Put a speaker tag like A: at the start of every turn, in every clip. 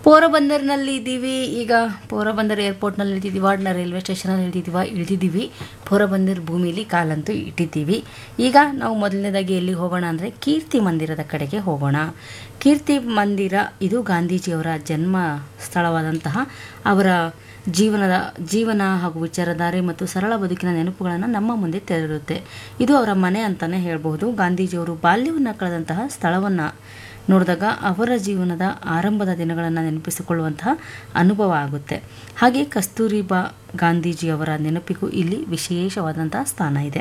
A: ಪೋರಬಂದರ್ನಲ್ಲಿ ಇದ್ದೀವಿ ಈಗ ಪೋರಬಂದರ್ ಏರ್ಪೋರ್ಟ್ನಲ್ಲಿ ಇಳಿದಿದ್ದೀವಿ ವಾಡ್ನ ರೈಲ್ವೆ ಸ್ಟೇಷನಲ್ಲಿ ಇಳಿದಿದ್ದೀವ ಇಳಿದಿದ್ದೀವಿ ಪೋರಬಂದರ್ ಭೂಮಿಲಿ ಕಾಲಂತೂ ಇಟ್ಟಿದ್ದೀವಿ ಈಗ ನಾವು ಮೊದಲನೇದಾಗಿ ಎಲ್ಲಿ ಹೋಗೋಣ ಅಂದರೆ ಕೀರ್ತಿ ಮಂದಿರದ ಕಡೆಗೆ ಹೋಗೋಣ ಕೀರ್ತಿ ಮಂದಿರ ಇದು ಗಾಂಧೀಜಿಯವರ ಜನ್ಮ ಸ್ಥಳವಾದಂತಹ ಅವರ ಜೀವನದ ಜೀವನ ಹಾಗೂ ವಿಚಾರಧಾರೆ ಮತ್ತು ಸರಳ ಬದುಕಿನ ನೆನಪುಗಳನ್ನು ನಮ್ಮ ಮುಂದೆ ತೆರೆದಿರುತ್ತೆ ಇದು ಅವರ ಮನೆ ಅಂತಲೇ ಹೇಳಬಹುದು ಗಾಂಧೀಜಿಯವರು ಬಾಲ್ಯವನ್ನು ಕಳೆದಂತಹ ಸ್ಥಳವನ್ನು ನೋಡಿದಾಗ ಅವರ ಜೀವನದ ಆರಂಭದ ದಿನಗಳನ್ನು ನೆನಪಿಸಿಕೊಳ್ಳುವಂತಹ ಅನುಭವ ಆಗುತ್ತೆ ಹಾಗೆ ಕಸ್ತೂರಿಬಾ ಗಾಂಧೀಜಿಯವರ ನೆನಪಿಗೂ ಇಲ್ಲಿ ವಿಶೇಷವಾದಂತಹ ಸ್ಥಾನ ಇದೆ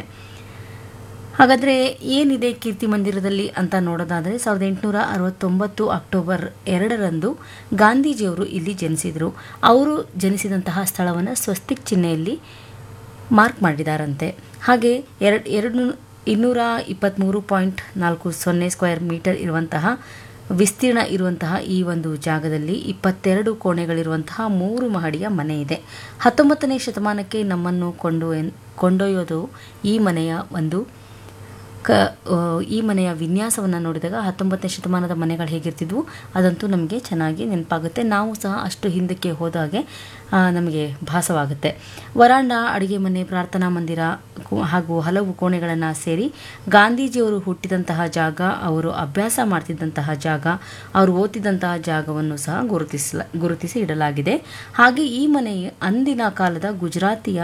A: ಹಾಗಾದರೆ ಏನಿದೆ ಕೀರ್ತಿ ಮಂದಿರದಲ್ಲಿ ಅಂತ ನೋಡೋದಾದರೆ ಸಾವಿರದ ಎಂಟುನೂರ ಅರವತ್ತೊಂಬತ್ತು ಅಕ್ಟೋಬರ್ ಎರಡರಂದು ಗಾಂಧೀಜಿಯವರು ಇಲ್ಲಿ ಜನಿಸಿದರು ಅವರು ಜನಿಸಿದಂತಹ ಸ್ಥಳವನ್ನು ಸ್ವಸ್ತಿಕ್ ಚಿಹ್ನೆಯಲ್ಲಿ ಮಾರ್ಕ್ ಮಾಡಿದಾರಂತೆ ಹಾಗೆ ಎರಡು ಎರಡು ಇನ್ನೂರ ಇಪ್ಪತ್ತ್ಮೂರು ಪಾಯಿಂಟ್ ನಾಲ್ಕು ಸೊನ್ನೆ ಸ್ಕ್ವೇರ್ ಮೀಟರ್ ಇರುವಂತಹ ವಿಸ್ತೀರ್ಣ ಇರುವಂತಹ ಈ ಒಂದು ಜಾಗದಲ್ಲಿ ಇಪ್ಪತ್ತೆರಡು ಕೋಣೆಗಳಿರುವಂತಹ ಮೂರು ಮಹಡಿಯ ಮನೆ ಇದೆ ಹತ್ತೊಂಬತ್ತನೇ ಶತಮಾನಕ್ಕೆ ನಮ್ಮನ್ನು ಕೊಂಡು ಕೊಂಡೊಯ್ಯೋದು ಈ ಮನೆಯ ಒಂದು ಕ ಆ, ಈ ಮನೆಯ ವಿನ್ಯಾಸವನ್ನು ನೋಡಿದಾಗ ಹತ್ತೊಂಬತ್ತನೇ ಶತಮಾನದ ಮನೆಗಳು ಹೇಗಿರ್ತಿದ್ವು ಅದಂತೂ ನಮಗೆ ಚೆನ್ನಾಗಿ ನೆನಪಾಗುತ್ತೆ ನಾವು ಸಹ ಅಷ್ಟು ಹಿಂದಕ್ಕೆ ಹೋದಾಗೆ ಆ, ನಮಗೆ ಭಾಸವಾಗುತ್ತೆ ವರಾಂಡ ಅಡುಗೆ ಮನೆ ಪ್ರಾರ್ಥನಾ ಮಂದಿರ ಕು- ಹಾಗೂ ಹಲವು ಕೋಣೆಗಳನ್ನು ಸೇರಿ ಗಾಂಧೀಜಿಯವರು ಹುಟ್ಟಿದಂತಹ ಜಾಗ ಅವರು ಅಭ್ಯಾಸ ಮಾಡ್ತಿದ್ದಂತಹ ಜಾಗ ಅವರು ಓದ್ತಿದ್ದಂತಹ ಜಾಗವನ್ನು ಸಹ ಗುರುತಿಸಲ ಗುರುತಿಸಿ ಇಡಲಾಗಿದೆ ಹಾಗೆ ಈ ಮನೆ ಅಂದಿನ ಕಾಲದ ಗುಜರಾತಿಯ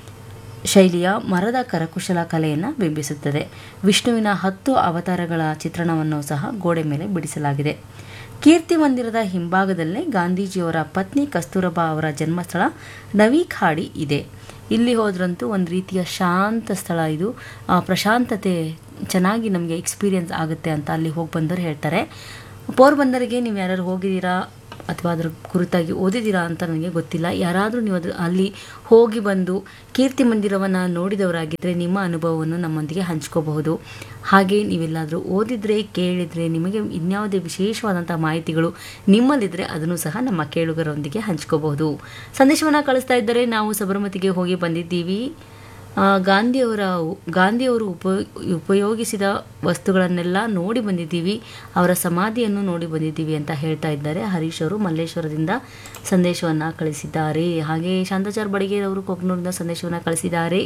A: ಶೈಲಿಯ ಮರದ ಕರಕುಶಲ ಕಲೆಯನ್ನು ಬಿಂಬಿಸುತ್ತದೆ ವಿಷ್ಣುವಿನ ಹತ್ತು ಅವತಾರಗಳ ಚಿತ್ರಣವನ್ನು ಸಹ ಗೋಡೆ ಮೇಲೆ ಬಿಡಿಸಲಾಗಿದೆ ಕೀರ್ತಿ ಮಂದಿರದ ಹಿಂಭಾಗದಲ್ಲೇ ಗಾಂಧೀಜಿಯವರ ಪತ್ನಿ ಕಸ್ತೂರಬಾ ಅವರ ಜನ್ಮಸ್ಥಳ ನವಿಖಾಡಿ ಇದೆ ಇಲ್ಲಿ ಹೋದ್ರಂತೂ ಒಂದು ರೀತಿಯ ಶಾಂತ ಸ್ಥಳ ಇದು ಆ, ಪ್ರಶಾಂತತೆ ಚೆನ್ನಾಗಿ ನಮಗೆ ಎಕ್ಸ್ಪೀರಿಯನ್ಸ್ ಆಗುತ್ತೆ ಅಂತ ಅಲ್ಲಿ ಹೋಗಿ ಬಂದವರು ಹೇಳ್ತಾರೆ ಪೋರ್ಬಂದರಿಗೆ ನೀವು ಯಾರು ಹೋಗಿದ್ದೀರಾ ಅಥವಾ ಅದ್ರ ಕುರಿತಾಗಿ ಓದಿದ್ದೀರಾ ಅಂತ ನನಗೆ ಗೊತ್ತಿಲ್ಲ ಯಾರಾದರೂ ನೀವು ಅದ್ರ ಅಲ್ಲಿ ಹೋಗಿ ಬಂದು ಕೀರ್ತಿ ಮಂದಿರವನ್ನು ನೋಡಿದವರಾಗಿದ್ದರೆ ನಿಮ್ಮ ಅನುಭವವನ್ನು ನಮ್ಮೊಂದಿಗೆ ಹಂಚ್ಕೋಬಹುದು ಹಾಗೆ ನೀವೆಲ್ಲಾದರೂ ಓದಿದರೆ ಕೇಳಿದರೆ ನಿಮಗೆ ಇನ್ಯಾವುದೇ ವಿಶೇಷವಾದಂಥ ಮಾಹಿತಿಗಳು ನಿಮ್ಮಲ್ಲಿದ್ದರೆ ಅದನ್ನು ಸಹ ನಮ್ಮ ಕೇಳುಗರೊಂದಿಗೆ ಹಂಚ್ಕೋಬಹುದು ಸಂದೇಶವನ್ನು ಕಳಿಸ್ತಾ ಇದ್ದರೆ ನಾವು ಸಬರಮತಿಗೆ ಹೋಗಿ ಬಂದಿದ್ದೀವಿ ಆ, ಗಾಂಧಿಯವರ ಗಾಂಧಿಯವರು ಉಪ ಉಪಯೋಗಿಸಿದ ವಸ್ತುಗಳನ್ನೆಲ್ಲ ನೋಡಿ ಬಂದಿದ್ದೀವಿ ಅವರ ಸಮಾಧಿಯನ್ನು ನೋಡಿ ಬಂದಿದ್ದೀವಿ ಅಂತ ಹೇಳ್ತಾ ಇದ್ದಾರೆ ಹರೀಶ್ ಅವರು ಮಲ್ಲೇಶ್ವರದಿಂದ ಸಂದೇಶವನ್ನು ಕಳಿಸಿದ್ದಾರೆ ಹಾಗೆ ಶಾಂತಾಚಾರ್ ಬಡಿಗೆ ಅವರು ಕೊಕ್ನೂರಿಂದ ಸಂದೇಶವನ್ನು ಕಳಿಸಿದ್ದಾರೆ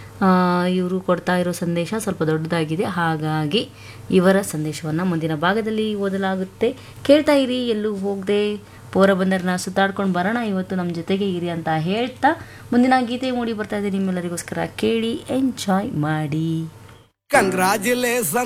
A: ಇವರು ಕೊಡ್ತಾ ಇರೋ ಸಂದೇಶ ಸ್ವಲ್ಪ ದೊಡ್ಡದಾಗಿದೆ ಹಾಗಾಗಿ ಇವರ ಸಂದೇಶವನ್ನು ಮುಂದಿನ ಭಾಗದಲ್ಲಿ ಓದಲಾಗುತ್ತೆ ಕೇಳ್ತಾ ಇರಿ ಎಲ್ಲೂ ಹೋಗದೆ ಪೋರಬಂದರ್ನ ಸುತ್ತಾಡ್ಕೊಂಡು ಬರೋಣ ಇವತ್ತು ನಮ್ಮ ಜೊತೆಗೆ ಇರಿ ಅಂತ ಹೇಳ್ತಾ ಮುಂದಿನ ಗೀತೆ ಮೂಡಿ ಬರ್ತಾ ಇದೆ ನಿಮ್ಮೆಲ್ಲರಿಗೋಸ್ಕರ ಕೇಳಿ ಎಂಜಾಯ್ ಮಾಡಿ
B: ಕಂಗ್ರಾಚುಲೇಷನ್